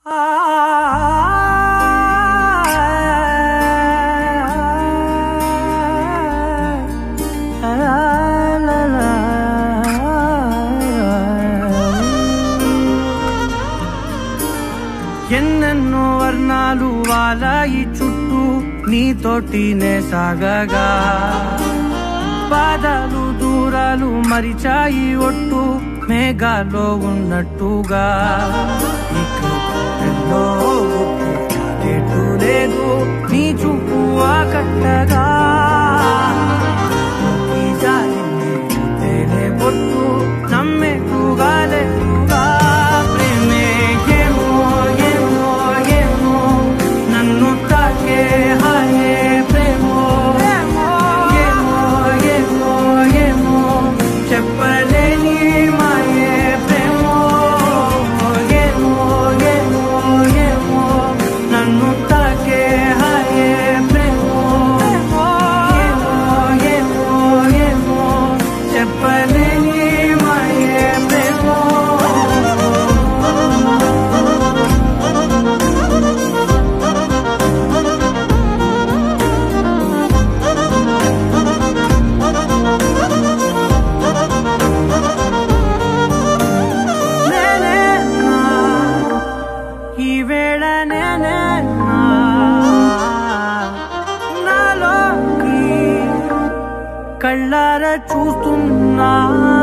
ఎన్నెన్నో వర్ణాలు వాలాయి చుట్టూ నీతోటినే సాగగా పాదాలు దూరాలు మరిచాయి ఒట్టు మేఘాలో ఉన్నట్టుగా ఇక ఎన్నో గుర్తు లేదు నీ చూపు ఆకట్టగా ఈ జాలిని చూస్తేనే పొట్టు నమ్మేట్టుగా లేదుగా ప్రేమే ఏమో ఏమో ఏమో నన్ను తాకే హాయే ప్రేమో ఏమో ఏమో ఏమో ఏమో చెప్పలేని మాయే ప్రేమో ఏమో ఏమో ఏమో నన్ను తాకే హాయే ప్రేమో ఏమో ఏమో ఏమో చెప్పలేని మాయే ప్రేమో నేనేనా ఈ వేళ నేనేనా నాలోకి కళ్ళార చూస్తున్నా